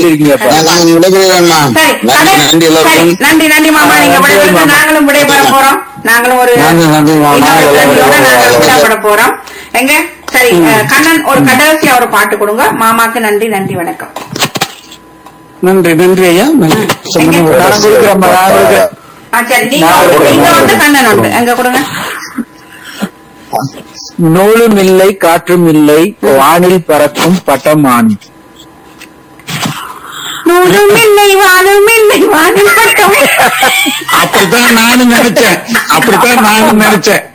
சொல்லிருக்கீங்கப்பா நான் விடைபெறுகிறேன்மா சரி நன்றி கண்ணன், நன்றி சரி எல்லாருக்கும் நன்றி நன்றி மாமா நீங்க நன்றி விடைபெறுங்க மாமா. நாங்களும் விடைபெற போறோம் நாங்களும் ஒரு நன்றி, நன்றி மாமா. இன்னொரு எல்லாரும் நன்றியோட நாங்கள் விடைபெற விடைபெற போறோம் எங்க சரி அஹ், கண்ணன் ஒரு கடைசியா ஒரு பாட்டு கொடுங்க மாமாக்கு நன்றி நன்றி வணக்கம் நன்றி நன்றி ஐயா நன்றி எங்க? நான் கொடுக்குறேன்ப்பா நான் கொடுக்குறேன் ஆ, சரி நீங்க நான் ஒன்று, நீங்க கொடுக்குறேன். வந்து கண்ணன் ஒன்று எங்க கொடுங்க நூலும் இல்லை காற்றும் இல்லை வானில் பறக்கும் பட்டமான் நூலும் இல்லை வாழும் இல்லை வாழும் பட்டம் அப்படித்தான் நானும் நினைச்சேன் அப்படித்தான் நானும் நினைச்சேன்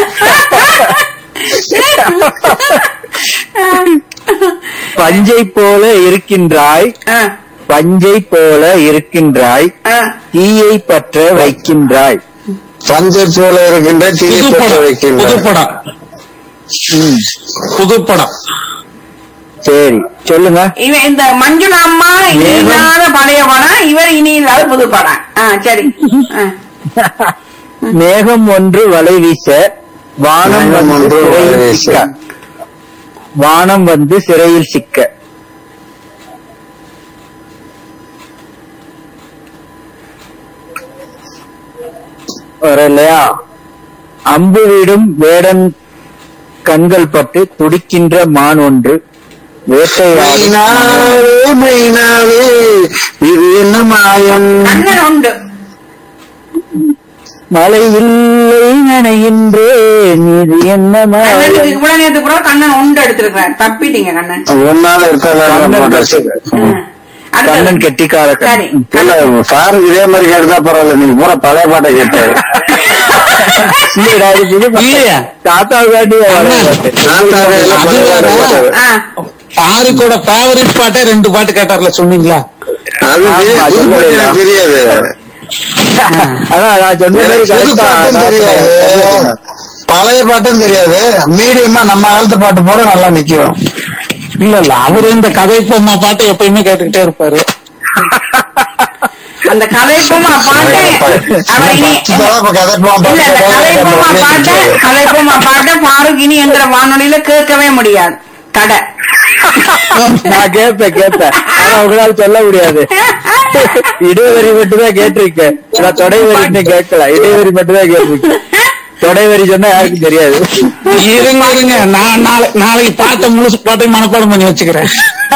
பஞ்சை போல இருக்கின்றாய் ஆ, பஞ்சை போல இருக்கின்றாய் ஆ. தீயை பற்ற வைக்கின்றாய் பஞ்சை போல இருக்கின்ற தீயை பற்ற புதுப்படம் வைக்கின்ற புதுப்படம் ம், புதுப்படம் சரி சொல்லுங்க இவன் இந்த மஞ்சுளா அம்மா இனி மேகம். இல்லாத பழைய படம் இவர் இனி இல்லாத புது படம் ஆ சரி ஆ. மேகம் ஒன்று வலை வீச வானம் மேகம் வந்து ஒன்று வலை சிறையில் வீச. சிக்க வானம் வந்து சிறையில் சிக்க வரலையா அம்பு விடும் வேடன் கண்கள் பட்டு துடிக்கின்ற மான் ஒன்று வேட்டையாடும் மைனாவே மைனாவே இது என்ன மாயம் கண்ணன் உண்டு மழை இல்லை நனைகின்றேன் இது என்ன கண்ணனுக்கு மாயம் இவ்வளவு நேரத்துக்கு கூட கண்ணன் உண்டு எடுத்திருக்கிறார் தப்பிட்டீங்க கண்ணன் ஒன்னால இருக்காங்க ம். அடுத்தது. கண்ணன் கெட்டிக்கார சரி இல்ல சார் இதே மாதிரி கேட்டுதான் பரவாயில்ல நீங்க பூரா பழைய பாட்டை கேட்டாரு இல்லைடா, இது புது பாட்டு. இல்லையா? தாத்தா காட்டி நான் சார் எல்லாம் பழைய பாட்டை கேட்டாரு ஆ. ஆருக்கோட ஃபேவரட் பாட்டே ரெண்டு பாட்டு கேட்டார்ல சொன்னீங்களா அது ஆமா, புது பாட்டு சொல்லலையா? எனக்கு தெரியாது அதான் நான் சொன்ன மாதிரி எனக்கு புது correct ஆ பாட்டும் தெரியாது பழைய பாட்டும் தெரியாது மீடியமா நம்ம காலத்து பாட்டு போட நல்லா நிக்கும் இல்ல இல்ல அவரு இந்த கதை பொம்மா பாட்டு எப்பயுமே கேட்டுக்கிட்டே இருப்பாரு அந்த கலைப்புமா பாட்டு அவர் இனி இப்பதான் இப்ப கதை போம் இல்ல இந்த கலைப்புமா பாட்டு கலைப்புமா பாட்டு பாருக் இனி எங்கிற வானொலியில கேட்கவே முடியாது தடை நான் கேட்பேன் கேட்பேன் ஆனா உங்களால சொல்ல முடியாது இடைவெளி மட்டும் தான் கேட்டிருக்கேன் நான் தொடைவரி இன்னும் கேட்கல இடைவெளி மட்டும் தான் கேட்டிருக்கேன் தொடைவரி சொன்னா யாருக்கும் தெரியாது இருங்க இருங்க நான் நாளை நாளைக்கு பாட்டை முழுசு பாட்டையும் மனப்பாடம் பண்ணி வச்சுக்கிறேன்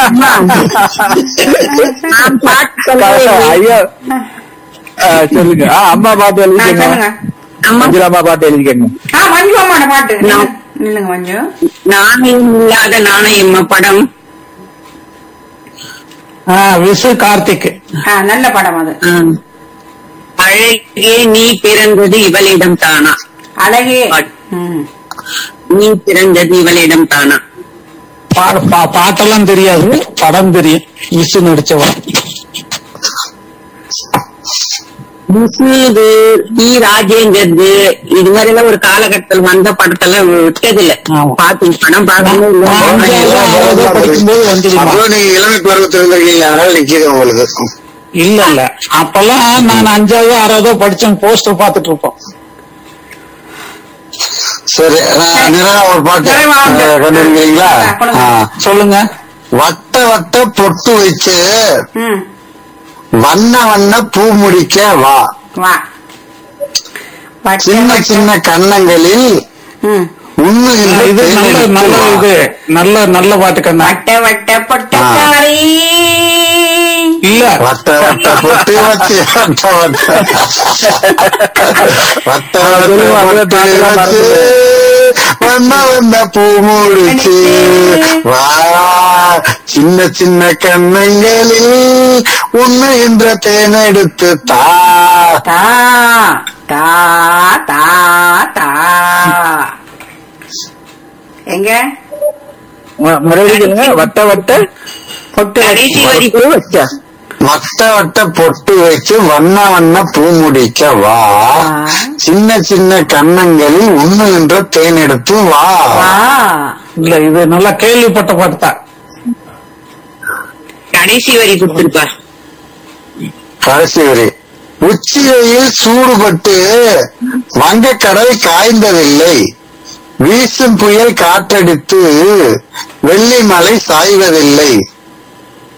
ஐயோ ஆ, சொல்லுங்க ஆ, அம்மா பாட்டு ஆ, எழுதிக்கங்க சொல்லுங்க மஞ்சுளா அம்மா பாட்டு எழுதிக்கங்க ஆ மஞ்சு அம்மாட பாட்டு நில்லு- நில்லுங்க மஞ்சு நாணயம் இல்லாத நாணயம் படம் ஆ, விசு கார்த்திக் ஆ நல்ல படம் அது ஆம். அழகே நீ பிறந்தது இவளிடம் தானா அழகே ம். நீ பிறந்தது இவளிடம் தானா பா- பா- பாட்டெல்லாம் தெரியாது படம் தெரியும் விசு நடிச்சவன் விசுது டி ராஜேந்தர்து இது மாதிரி எல்லாம் ஒரு காலகட்டத்தில் வந்த படத்தெல்லாம் விட்டதில்ல ஆமா. பாத்து படம் பார்க்கவே இல்லை. அஞ்சாவது, ஆறாவது படிக்கும்போது வந்துடுமா அப்புறம் நீங்க இளமை பருவத்தில் இருந்திருக்கீங்க அதனால நிக்கிது உங்களுக்கு இல்ல இல்ல அப்பெல்லாம் நான் அஞ்சாவது ஆறாவதோ படிச்சேன் போஸ்டர் பாத்துட்டு இருப்போம் சரி நான் நிறைய ஒரு பாட்டு நிறைவா வந்து. அஹ், கண்டுபிடிக்கிறீங்களா ஆ, கொடுங்க. ஆ. சொல்லுங்க வட்ட வட்ட பொட்டு வச்சு ம் வண்ண வண்ண பூ முடிக்க வா வா வட்ட சின்ன வட்ட- சின்ன கன்னங்களில் ம். உண்ணுகின்ற இது நல்ல தேனெடுத்து நல்ல வா. இது நல்ல நல்ல பாட்டு கண்ணா வட்ட வட்ட பொட்டக்காரி இல்ல வட்ட வட்ட பொட்டு வச்சு வட்ட வட்ட வட்ட வட்ட சொல்லுங்க, அதுவே பொட்டு பாட்டெல்லாம் வச்சு வண்ண வண்ண பூ முடிச்சு வா சின்ன சின்ன கன்னங்களில் உண்ணுகின்ற தேனெடுத்து தா தா தா தா தா எங்க ம- மறுபடியும் சொல்லுங்க வட்ட வட்ட பொட்டு கடைசி வரி பூ வச்சா வட்ட வட்ட பொட்டு வச்சு வண்ண வண்ண பூ முடிக்க வா சின்ன சின்ன கன்னங்களில் உண்ணுகின்ற தேனெடுத்து வா வா இல்ல இது நல்லா கேள்விப்பட்ட பாட்டு தான் கடைசி வரி கொடுத்திருப்பா கடைசி வரி உச்சியில் சூடுபட்டு வங்கக்கடல் காய்ந்ததில்லை வீசும் புயல் காற்றடித்து வெள்ளி மலை சாய்வதில்லை